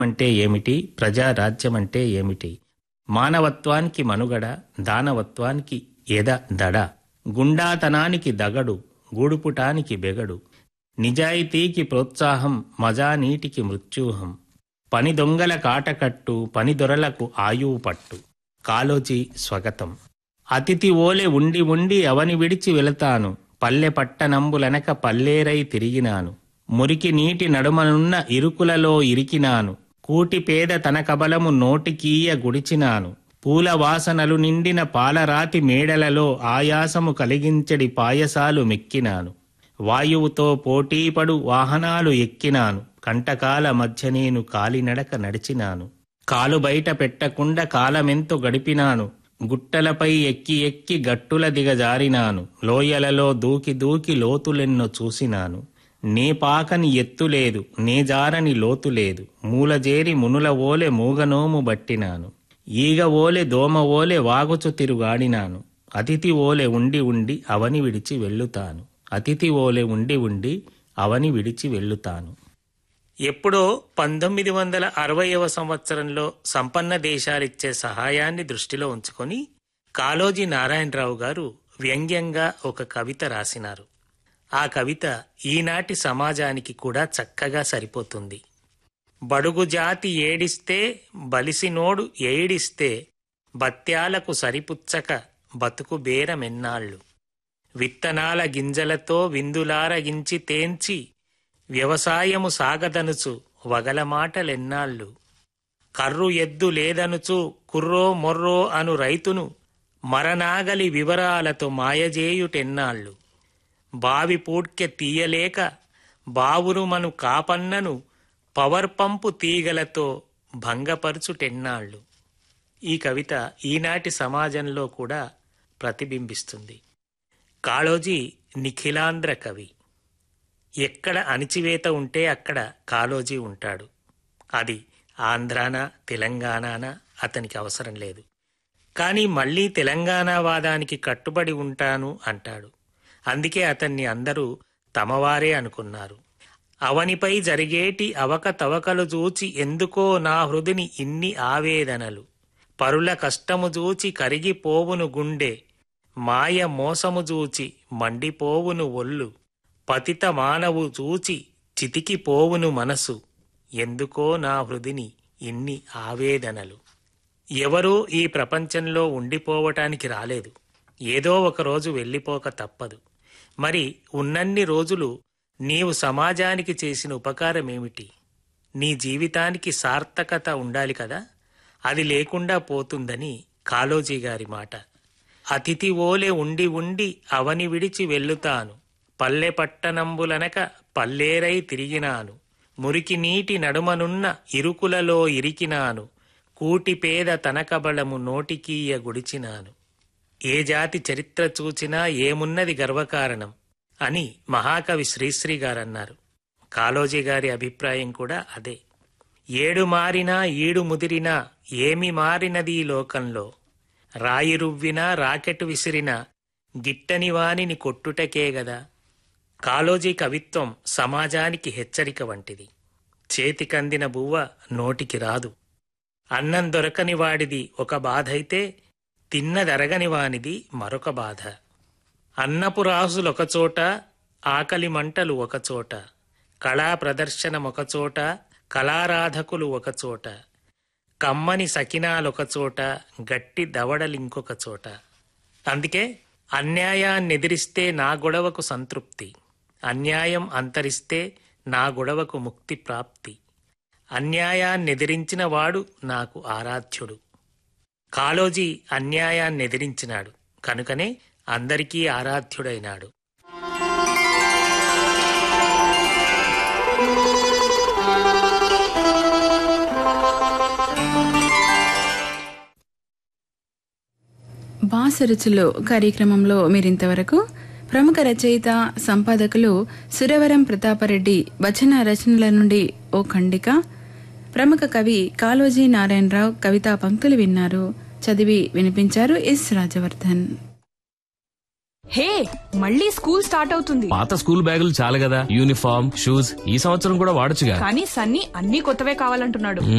అంటే ఏమిటి ప్రజారాజ్యం అంటే ఏమిటి మానవత్వానికి మనుగడ దానవత్వానికి ఎద దడ గుండాతనానికి దగడు గూడుపుటానికి బెగడు నిజాయితీకి ప్రోత్సాహం మజానీటికి మృత్యూహం పని దొంగల కాటకట్టు పని దొరలకు ఆయువు పట్టు కాలోజీ స్వగతం అతిథి ఓలె ఉండి ఉండి అవని విడిచి వెళతాను పల్లె పట్టనంబులనక పల్లేరై తిరిగినాను మురికి నీటి నడుమనున్న ఇరుకులలో ఇరికినాను కూటి పేద తన కబలము నోటికీయ గుడిచినాను పూల వాసనలు నిండిన పాలరాతి మేడలలో ఆయాసము కలిగించడి పాయసాలు మెక్కినాను వాయువుతో పోటీపడు వాహనాలు ఎక్కినాను కంటకాల మధ్య నేను కాలినడక నడిచినాను కాలు బయట పెట్టకుండా కాలమెంతో గడిపినాను గుట్టలపై ఎక్కి ఎక్కి గట్టుల దిగజారినాను లోయలలో దూకి దూకి లోతులెన్నో చూసినాను నే పాకని ఎత్తులేదు నే జారని లోతు లేదు మూలజేరి మునుల ఓలె మూగనోము బట్టినాను ఈగ ఓలె దోమ ఓలె వాగుచు తిరుగాడినాను అతిథి ఓలె ఉండి ఉండి అవని విడిచి వెళ్ళుతాను అతిథి ఓలె ఉండి ఉండి అవని విడిచి వెళ్ళుతాను ఎప్పుడో పంతొమ్మిది వందల అరవైవ సంవత్సరంలో సంపన్న దేశాలిచ్చే సహాయాన్ని దృష్టిలో ఉంచుకొని కాళోజీ నారాయణరావు గారు వ్యంగ్యంగా ఒక కవిత రాసినారు ఆ కవిత ఈనాటి సమాజానికి కూడా చక్కగా సరిపోతుంది బడుగు జాతి ఏడిస్తే బలిసినోడు ఏడిస్తే బత్యాలకు సరిపుచ్చక బతుకు బేరమెన్నాళ్ళు విత్తనాల గింజలతో విందులారగించి తేంచి వ్యవసాయము సాగదనుచు వగలమాటలెన్నాళ్ళు కర్రు ఎద్దు లేదనుచు కుర్రో మొర్రో అను రైతును మరనాగలి వివరాలతో మాయజేయుటెన్నాళ్ళు బావి పూడ్కె తీయలేక బావురు మను కాపన్నను పవర్ పంపు తీగలతో భంగపరుచుటెన్నాళ్ళు ఈ కవిత ఈనాటి సమాజంలో కూడా ప్రతిబింబిస్తుంది కాళోజీ నిఖిలాంధ్ర కవి ఎక్కడ అణిచివేత ఉంటే అక్కడ కాళోజీ ఉంటాడు అది ఆంధ్రానా తెలంగాణనా అతనికి అవసరం లేదు కానీ మళ్ళీ తెలంగాణ వాదానికి కట్టుబడి ఉంటాను అంటాడు అందుకే అతన్ని అందరూ తమవారే అనుకున్నారు అవనిపై జరిగేటి అవకతవకలు చూచి ఎందుకో నా హృదిని ఇన్ని ఆవేదనలు పరుల కష్టము చూచి కరిగిపోవును గుండె మాయ మోసము చూచి మండిపోవును ఒళ్ళు పతిత మానవు చూచి చితికిపోవును మనసు ఎందుకో నా హృదిని ఇన్ని ఆవేదనలు ఎవరూ ఈ ప్రపంచంలో ఉండిపోవటానికి రాలేదు ఏదో ఒకరోజు వెళ్ళిపోక తప్పదు మరి ఉన్నన్ని రోజులు నీవు సమాజానికి చేసిన ఉపకారమేమిటి నీ జీవితానికి సార్థకత ఉండాలి కదా అది లేకుండా పోతుందని కాళోజీ గారి మాట అతిథి ఓలె ఉండి ఉండి అవని విడిచి వెళ్ళుతాను పల్లె పట్టణంబులనక పల్లేరై తిరిగినాను మురికి నీటి నడుమనున్న ఇరుకులలో ఇరికినాను కూటి పేద తనకబళము నోటికీయ గుడిచినాను ఏ జాతి చరిత్ర చూచినా ఏమున్నది గర్వకారణం అని మహాకవి శ్రీశ్రీ గారన్నారు కాళోజీ గారి అభిప్రాయం కూడా అదే ఏడు మారినా ఈడు ముదిరినా ఏమి మారినది ఈ లోకంలో రాయి రువ్వినా రాకెట్ విసిరినా గిట్టని వానిని కొట్టుటకే గదా కాళోజీ కవిత్వం సమాజానికి హెచ్చరిక వంటిది చేతికందిన బువ్వ నోటికి రాదు అన్నం దొరకని వాడిది ఒక బాధైతే తిన్నదరగని వానిది మరొక బాధ అన్నపు రాసులొకచోట ఆకలి మంటలు ఒకచోట కళా ప్రదర్శనమొకచోట కళారాధకులు ఒకచోట కమ్మని సకినాలొకచోట గట్టి దవడలింకొక చోట అందుకే అన్యాయాన్నెదిరిస్తే నా గొడవకు సంతృప్తి అన్యాయం అంతరిస్తే నా గొడవకు ముక్తి ప్రాప్తి అన్యాయాన్నెదిరించిన వాడు నాకు ఆరాధ్యుడు కాళోజీ అన్యాయాన్నెదిరించినాడు కనుకనే అందరికీ ఆరాధ్యుడైనాడు బాసరుచులు కార్యక్రమంలో మీరింతవరకు ప్రముఖ రచయిత సంపాదకులు సురవరం ప్రతాపరెడ్డి వచన రచనల నుండి ఓ ఖండిక ప్రముఖ కవి కాళోజీ నారాయణరావు కవితా పంక్తులు విన్నారు చదివి వినిపించారు ఎస్ రాజవర్ధన్ హే మళ్ళీ స్కూల్ స్టార్ట్ అవుతుంది పాత స్కూల్ బ్యాగులు చాలు కదా యూనిఫామ్ షూస్ ఈ సంవత్సరం కూడా వాడొచ్చుగా కానీ సన్నీ అన్ని కొత్తవే కావాలంటున్నాడు